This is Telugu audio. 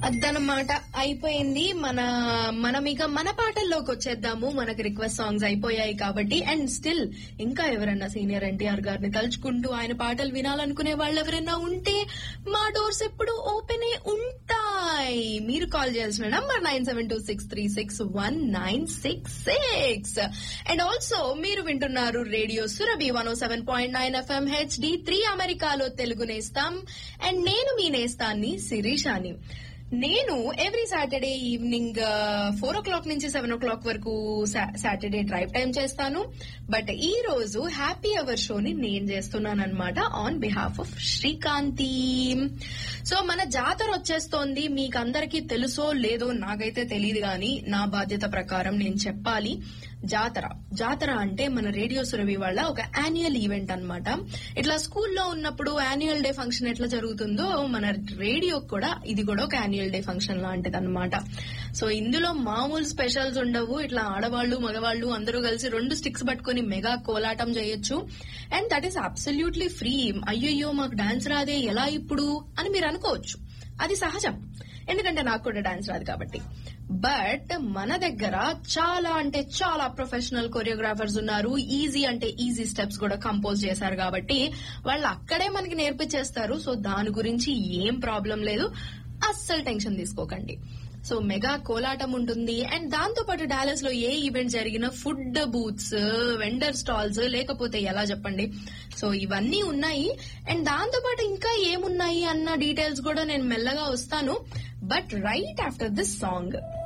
అదనమాట అయిపోయింది మన మనం ఇక మన పాటల్లోకి వచ్చేద్దాము మనకు రిక్వెస్ట్ సాంగ్స్ అయిపోయాయి కాబట్టి అండ్ స్టిల్ ఇంకా ఎవరైనా సీనియర్ ఎన్టీఆర్ గారిని తలుచుకుంటూ ఆయన పాటలు వినాలనుకునే వాళ్ళు ఎవరైనా ఉంటే మా డోర్స్ ఎప్పుడు ఓపెన్ ఉంటాయి మీరు కాల్ చేయాల్సిన number nine seven two six three six one nine six six and also మీరు వింటున్నారు radio Surabhi one seven point nine FM HD three అమెరికాలో తెలుగు నేస్తాం అండ్ నేను మీ నేస్తాన్ని శిరీషాని నేను every Saturday evening four o'clock నుంచి సెవెన్ ఓ క్లాక్ వరకు సాటర్డే డ్రైవ్ టైం చేస్తాను బట్ ఈ రోజు హ్యాపీ అవర్ షోని నేను చేస్తున్నాను అనమాట on behalf of Srikanthi so మన జాతర వచ్చేస్తోంది మీకు అందరికీ తెలుసో లేదో నాకైతే తెలియదు గాని నా బాధ్యత ప్రకారం నేను చెప్పాలి జాతర జాతర అంటే మన రేడియో సురభి వాళ్ళ ఒక యాన్యువల్ ఈవెంట్ అన్నమాట ఇట్లా స్కూల్లో ఉన్నప్పుడు యాన్యువల్ డే ఫంక్షన్ ఎట్లా జరుగుతుందో మన రేడియో కూడా ఇది కూడా ఒక యాన్యువల్ డే ఫంక్షన్ లాంటిది అనమాట సో ఇందులో మామూలు స్పెషల్స్ ఉండవు ఇట్లా ఆడవాళ్లు మగవాళ్లు అందరూ కలిసి రెండు స్టిక్స్ పట్టుకుని మెగా కోలాటం చేయొచ్చు and that is absolutely free అయ్యయ్యో మాకు డాన్స్ రాదే ఎలా ఇప్పుడు అని మీరు అనుకోవచ్చు అది సహజం ఎందుకంటే నాకు కూడా డాన్స్ రాదు కాబట్టి బట్ మన దగ్గర చాలా అంటే చాలా ప్రొఫెషనల్ కొరియోగ్రాఫర్స్ ఉన్నారు ఈజీ అంటే ఈజీ స్టెప్స్ కూడా కంపోజ్ చేశారు కాబట్టి వాళ్ళు అక్కడే మనకి నేర్పించేస్తారు సో దాని గురించి ఏం ప్రాబ్లం లేదు అస్సలు టెన్షన్ తీసుకోకండి సో మెగా కోలాటం ఉంటుంది అండ్ దాంతో పాటు డాలస్ లో ఏ ఈవెంట్ జరిగినా ఫుడ్ బూత్స్ వెండర్ స్టాల్స్ లేకపోతే ఎలా చెప్పండి సో ఇవన్నీ ఉన్నాయి అండ్ దాంతో పాటు ఇంకా ఏమున్నాయి అన్న డీటెయిల్స్ కూడా నేను మెల్లగా వస్తాను but right after this song